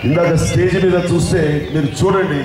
ఇందాక స్టేజ్ మీద చూస్తే మీరు చూడండి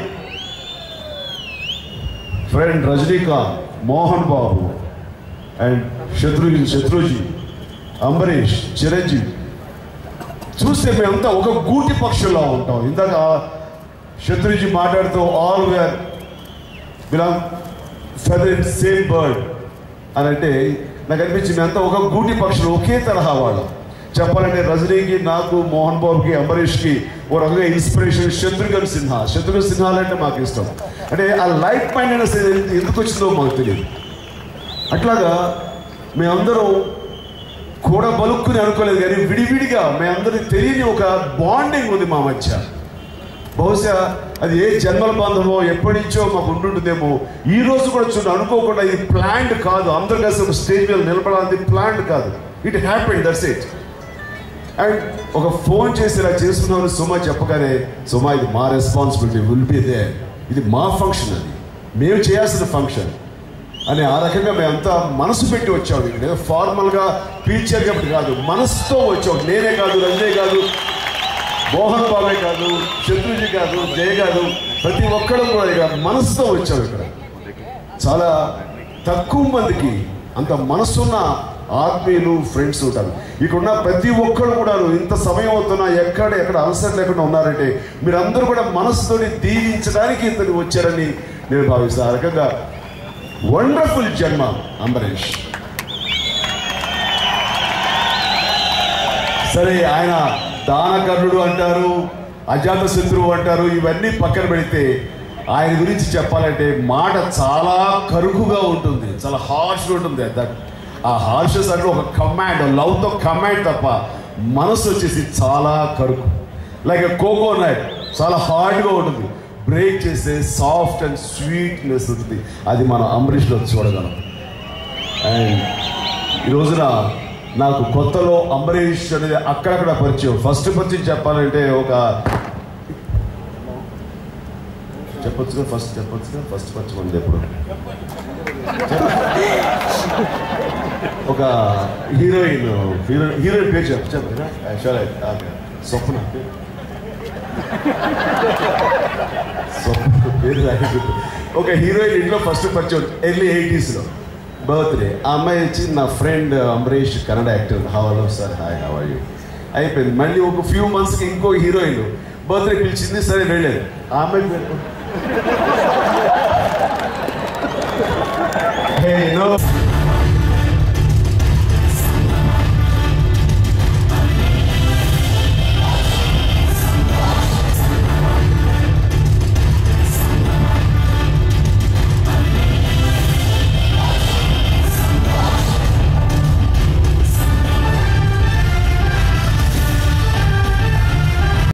ఫ్రెండ్ రజనీకాంత్ మోహన్ బాబు అండ్ శత్రుఘ్న శత్రుజీ అంబరీష్ చిరంజీవి చూస్తే మేమంతా ఒక గూటి పక్షుల్లో ఉంటాం ఇందాక శత్రుజీ మాట్లాడుతూ all were belong feather in same bird అని అంటే నాకు అనిపించింది అంతా ఒక గూటి పక్షులు ఒకే తరహా వాళ్ళు చెప్పాలంటే రజనీకి నాకు మోహన్ బాబుకి అంబరీష్కి ఓ రకంగా ఇన్స్పిరేషన్ శత్రుఘ్న సిన్హా శత్రుఘ్న సిన్హాలు అంటే మాకు ఇష్టం అంటే ఆ లైఫ్ మైండ్నెస్ ఎందుకు వచ్చిందో మాకు తెలియదు అట్లాగా మేమందరం కూడా బలుక్కుని అనుకోలేదు కానీ విడివిడిగా మేమందరికి తెలియని ఒక బాండింగ్ ఉంది మా మధ్య బహుశా అది ఏ జన్మల బంధమో ఎప్పటి నుంచో మాకు ఉంటుందేమో ఈ రోజు కూడా చూడండి అనుకోకుండా ఇది ప్లాన్డ్ కాదు అందరు కలిసి ఒక స్టేజ్ మీద నిలబడాలి ప్లాన్డ్ కాదు it happened that's it and ఒక ఫోన్ చేసి ఇలా చేస్తున్నామని సుమా చెప్పగానే సుమా ఇది మా రెస్పాన్సిబిలిటీ విల్ బి దే ఇది మా ఫంక్షన్ అది మేము చేయాల్సిన ఫంక్షన్ అని ఆ రకంగా మేమంతా మనసు పెట్టి వచ్చాం ఇక్కడ ఏదో ఫార్మల్గా పీచర్ కాబట్టి కాదు మనసుతో వచ్చాం నేనే కాదు రంజయ్ కాదు మోహన్ బాబే కాదు శత్రుజీ కాదు జయ కాదు ప్రతి ఒక్కరు కూడా ఇక్కడ మనసుతో వచ్చాం ఇక్కడ చాలా తక్కువ మందికి అంత మనసున్న ఆత్మీయులు ఫ్రెండ్స్ ఉంటారు ఇక్కడున్న ప్రతి ఒక్కరు కూడా ఇంత సమయం అవుతున్నా ఎక్కడ ఎక్కడ అవసరం లేకుండా ఉన్నారంటే మీరందరూ కూడా మనసుతోని దీవించడానికి ఇతను వచ్చారని నేను భావిస్తాను ఆ రకంగా వండర్ఫుల్ జన్మ అంబరీష్ సరే ఆయన దానకర్ణుడు అంటారు అజాత శత్రువు అంటారు ఇవన్నీ పక్కన పెడితే ఆయన గురించి చెప్పాలంటే మాట చాలా కరుకుగా ఉంటుంది చాలా హార్ష్గా ఉంటుంది దట్ ఆ హార్షెస్ అంటే ఒక కమాండ్ లవ్తో కమాండ్ తప్ప మనసు వచ్చేసి చాలా కరుకు లైక్ కోకోనట్ చాలా హార్డ్గా ఉంటుంది బ్రేక్ చేస్తే సాఫ్ట్ అండ్ స్వీట్నెస్ ఉంటుంది అది మన అంబరీష్లో చూడగలం అండ్ ఈ రోజున నాకు కొత్తలో అంబరీష్ అనేది అక్కడక్కడ పరిచయం ఫస్ట్ పరిచయం చెప్పాలంటే ఒక చెప్పొచ్చుగా ఫస్ట్ చెప్పొచ్చుగా ఫస్ట్ పరిచయం ఉంది ఎప్పుడు ఒక హీరోయిన్ హీరో హీరోయిన్ పేరు చెప్పు చెప్పరా సరే స్వప్న స్వప్న పేరు రాయకూడదు ఒక హీరోయిన్ ఇంట్లో ఫస్ట్ పరిచయం ఎర్లీ ఎయిటీస్లో బర్త్డే ఆ అమ్మాయి వచ్చి నా friend Ambareesh Kannada actor hello sir hi how are you అయిపోయింది మళ్ళీ ఒక ఫ్యూ మంత్స్కి ఇంకో హీరోయిన్ బర్త్డే పిలిచింది సరే వెళ్ళాను ఆ అమ్మాయి పేరు Hey, no.